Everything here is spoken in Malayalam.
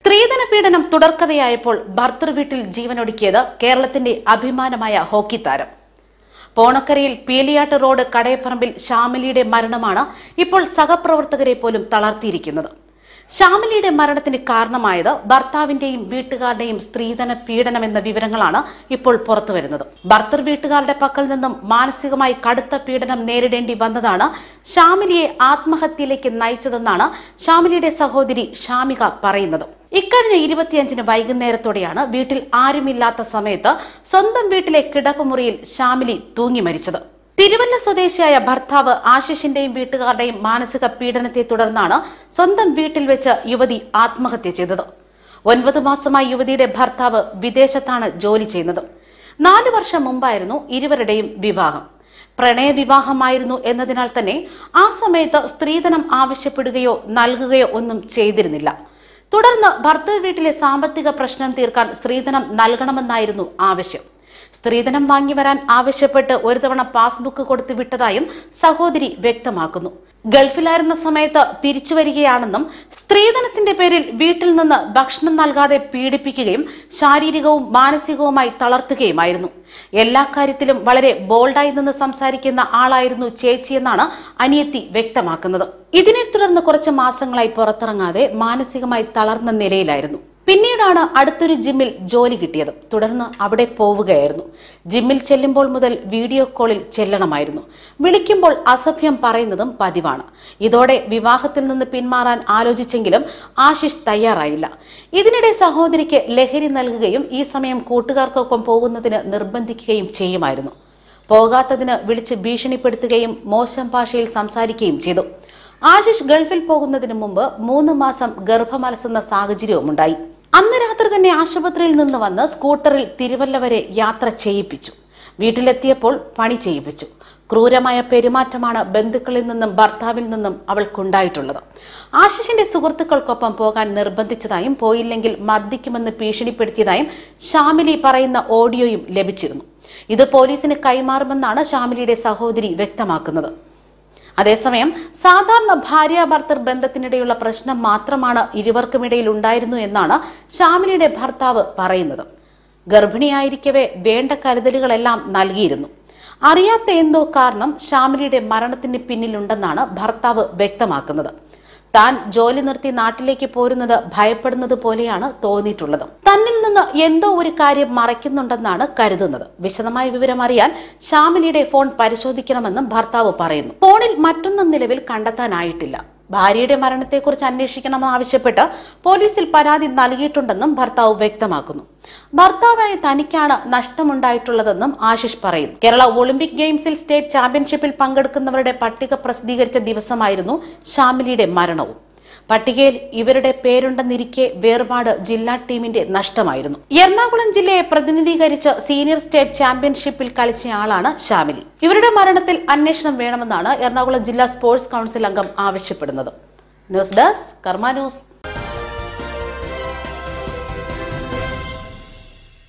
സ്ത്രീധന പീഡനം തുടർക്കഥയായപ്പോൾ ഭർത്തൃ വീട്ടിൽ ജീവനൊടുക്കിയത് കേരളത്തിന്റെ അഭിമാനമായ ഹോക്കി താരം പോണക്കരയിൽ പീലിയാട്ട് റോഡ് കടയപ്പറമ്പിൽ ശ്യാമിലിയുടെ മരണമാണ് ഇപ്പോൾ സഹപ്രവർത്തകരെ പോലും തളർത്തിയിരിക്കുന്നത് ശ്യാമിലിയുടെ മരണത്തിന് കാരണമായത് ഭർത്താവിന്റെയും വീട്ടുകാരുടെയും സ്ത്രീധന പീഡനം എന്ന വിവരങ്ങളാണ് ഇപ്പോൾ പുറത്തുവരുന്നത് ഭർത്തൃ വീട്ടുകാരുടെ പക്കൽ നിന്നും മാനസികമായി കടുത്ത പീഡനം നേരിടേണ്ടി വന്നതാണ് ശ്യാമിലിയെ ആത്മഹത്യയിലേക്ക് നയിച്ചതെന്നാണ് ശ്യാമിലിയുടെ സഹോദരി ഷാമിക പറയുന്നത് ഇക്കഴിഞ്ഞ ഇരുപത്തിയഞ്ചിന് വൈകുന്നേരത്തോടെയാണ് വീട്ടിൽ ആരുമില്ലാത്ത സമയത്ത് സ്വന്തം വീട്ടിലെ കിടപ്പുമുറിയിൽ ശ്യാമിലി തൂങ്ങി മരിച്ചത് തിരുവല്ല സ്വദേശിയായ ഭർത്താവ് ആശിഷിന്റെയും വീട്ടുകാരുടെയും മാനസിക പീഡനത്തെ തുടർന്നാണ് സ്വന്തം വീട്ടിൽ വെച്ച് യുവതി ആത്മഹത്യ ചെയ്തത് ഒൻപത് മാസമായി യുവതിയുടെ ഭർത്താവ് വിദേശത്താണ് ജോലി ചെയ്യുന്നത് നാലു വർഷം മുമ്പായിരുന്നു ഇരുവരുടെയും വിവാഹം പ്രണയവിവാഹമായിരുന്നു എന്നതിനാൽ തന്നെ ആ സമയത്ത് സ്ത്രീധനം ആവശ്യപ്പെടുകയോ നൽകുകയോ ഒന്നും ചെയ്തിരുന്നില്ല തുടർന്ന് ഭർത്തൃ വീട്ടിലെ സാമ്പത്തിക പ്രശ്നം തീർക്കാൻ സ്ത്രീധനം നൽകണമെന്നായിരുന്നു ആവശ്യം സ്ത്രീധനം വാങ്ങി വരാൻ ആവശ്യപ്പെട്ട് ഒരു തവണ പാസ്ബുക്ക് കൊടുത്തു വിട്ടതായും സഹോദരി വ്യക്തമാക്കുന്നു ഗൾഫിലായിരുന്ന സമയത്ത് തിരിച്ചു വരികയാണെന്നും സ്ത്രീധനത്തിന്റെ പേരിൽ വീട്ടിൽ നിന്ന് ഭക്ഷണം നൽകാതെ പീഡിപ്പിക്കുകയും ശാരീരികവും മാനസികവുമായി തളർത്തുകയുമായിരുന്നു എല്ലാ കാര്യത്തിലും വളരെ ബോൾഡായി നിന്ന് സംസാരിക്കുന്ന ആളായിരുന്നു ചേച്ചിയെന്നാണ് അനിയത്തി വ്യക്തമാക്കുന്നത് ഇതിനെ തുടർന്ന് കുറച്ച് മാസങ്ങളായി പുറത്തിറങ്ങാതെ മാനസികമായി തളർന്ന നിലയിലായിരുന്നു പിന്നീടാണ് അടുത്തൊരു ജിമ്മിൽ ജോലി കിട്ടിയത് തുടർന്ന് അവിടെ പോവുകയായിരുന്നു ജിമ്മിൽ ചെല്ലുമ്പോൾ മുതൽ വീഡിയോ കോളിൽ ചെല്ലണമായിരുന്നു വിളിക്കുമ്പോൾ അസഭ്യം പറയുന്നതും പതിവാണ് ഇതോടെ വിവാഹത്തിൽ നിന്ന് പിന്മാറാൻ ആലോചിച്ചെങ്കിലും ആശിഷ് തയ്യാറായില്ല ഇതിനിടെ സഹോദരിക്ക് ലഹരി നൽകുകയും ഈ സമയം കൂട്ടുകാർക്കൊപ്പം പോകുന്നതിന് നിർബന്ധിക്കുകയും ചെയ്യുമായിരുന്നു പോകാത്തതിന് വിളിച്ച് ഭീഷണിപ്പെടുത്തുകയും മോശം ഭാഷയിൽ സംസാരിക്കുകയും ചെയ്തു ആശിഷ് ഗൾഫിൽ പോകുന്നതിന് മുമ്പ് മൂന്ന് മാസം ഗർഭമലസുന്ന സാഹചര്യവുമുണ്ടായി അന്ന് രാത്രി തന്നെ ആശുപത്രിയിൽ നിന്ന് വന്ന് സ്കൂട്ടറിൽ തിരുവല്ല വരെ യാത്ര ചെയ്യിപ്പിച്ചു വീട്ടിലെത്തിയപ്പോൾ പണി ചെയ്യിപ്പിച്ചു ക്രൂരമായ പെരുമാറ്റമാണ് ബന്ധുക്കളിൽ നിന്നും ഭർത്താവിൽ നിന്നും അവൾക്കുണ്ടായിട്ടുള്ളത് ആശിഷിന്റെ സുഹൃത്തുക്കൾക്കൊപ്പം പോകാൻ നിർബന്ധിച്ചതായും പോയില്ലെങ്കിൽ മർദ്ദിക്കുമെന്ന് ഭീഷണിപ്പെടുത്തിയതായും ഷാമിലി പറയുന്ന ഓഡിയോയും ലഭിച്ചിരുന്നു ഇത് പോലീസിന് കൈമാറുമെന്നാണ് ഷാമിലിയുടെ സഹോദരി വ്യക്തമാക്കുന്നത് അതേസമയം സാധാരണ ഭാര്യ ഭർത്തൃ ബന്ധത്തിനിടെയുള്ള പ്രശ്നം മാത്രമാണ് ഇരുവർക്കുമിടയിൽ ഉണ്ടായിരുന്നു എന്നാണ് ഷാമിലിയുടെ ഭർത്താവ് പറയുന്നത് ഗർഭിണിയായിരിക്കവേ വേണ്ട കരുതലുകളെല്ലാം നൽകിയിരുന്നു അറിയാത്ത എന്തോ കാരണം ഷാമിലിയുടെ മരണത്തിന് പിന്നിലുണ്ടെന്നാണ് ഭർത്താവ് വ്യക്തമാക്കുന്നത് താൻ ജോലി നിർത്തി നാട്ടിലേക്ക് പോരുന്നത് ഭയപ്പെടുന്നത് പോലെയാണ് തോന്നിയിട്ടുള്ളത് തന്നിൽ നിന്ന് എന്തോ ഒരു കാര്യം മറയ്ക്കുന്നുണ്ടെന്നാണ് കരുതുന്നത് വിശദമായ വിവരം അറിയാൻ ഷാമിലിയുടെ ഫോൺ പരിശോധിക്കണമെന്നും ഭർത്താവ് പറയുന്നു ഫോണിൽ മറ്റൊന്നും നിലവിൽ കണ്ടെത്താനായിട്ടില്ല ഭാര്യയുടെ മരണത്തെക്കുറിച്ച് അന്വേഷിക്കണമെന്ന് ആവശ്യപ്പെട്ട് പോലീസിൽ പരാതി നൽകിയിട്ടുണ്ടെന്നും ഭർത്താവ് വ്യക്തമാക്കുന്നു ഭർത്താവായ തനിക്കാണ് നഷ്ടമുണ്ടായിട്ടുള്ളതെന്നും ആശിഷ് പറയുന്നു കേരള ഒളിമ്പിക് ഗെയിംസിൽ സ്റ്റേറ്റ് ചാമ്പ്യൻഷിപ്പിൽ പങ്കെടുക്കുന്നവരുടെ പട്ടിക പ്രസിദ്ധീകരിച്ച ദിവസമായിരുന്നു ഷാമിലിയുടെ മരണവും പട്ടികയിൽ ഇവരുടെ പേരുണ്ടെന്നിരിക്കെ വേർപാട് ജില്ലാ ടീമിന്റെ നഷ്ടമായിരുന്നു എറണാകുളം ജില്ലയെ പ്രതിനിധീകരിച്ച് സീനിയർ സ്റ്റേറ്റ് ചാമ്പ്യൻഷിപ്പിൽ കളിച്ചയാളാണ് ഷാമിലി ഇവരുടെ മരണത്തിൽ അന്വേഷണം വേണമെന്നാണ് എറണാകുളം ജില്ലാ സ്പോർട്സ് കൗൺസിൽ അംഗം ആവശ്യപ്പെടുന്നത് ന്യൂസ് ഡെസ്ക് കർമ്മ ന്യൂസ്